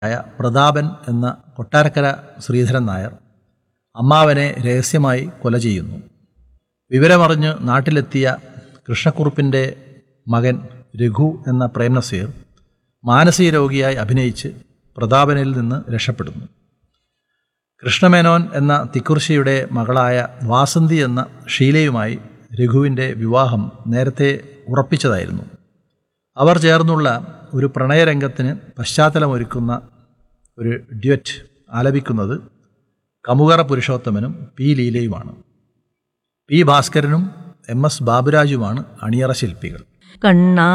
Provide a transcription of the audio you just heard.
ആയ പ്രതാപൻ എന്ന കൊട്ടാരക്കര ശ്രീധരൻ നായർ അമ്മാവനെ രഹസ്യമായി കൊല ചെയ്യുന്നു വിവരമറിഞ്ഞ് നാട്ടിലെത്തിയ കൃഷ്ണക്കുറുപ്പിൻ്റെ മകൻ രഘു എന്ന പ്രേംനസീർ മാനസിക രോഗിയായി അഭിനയിച്ച് പ്രതാപനിൽ നിന്ന് രക്ഷപ്പെടുന്നു കൃഷ്ണമേനോൻ എന്ന തിക്കുറിശിയുടെ മകളായ വാസന്തി എന്ന ഷീലയുമായി രഘുവിൻ്റെ വിവാഹം നേരത്തെ ഉറപ്പിച്ചതായിരുന്നു അവർ ചേർന്നുള്ള ഒരു പ്രണയരംഗത്തിന് പശ്ചാത്തലമൊരുക്കുന്ന ഒരു ഡ്യുവറ്റ് ആലപിക്കുന്നത് കമുകറ പുരുഷോത്തമനും പി ലീലയുമാണ് പി ഭാസ്കരനും എം എസ് ബാബുരാജുമാണ് അണിയറ ശില്പികൾ കണ്ണാ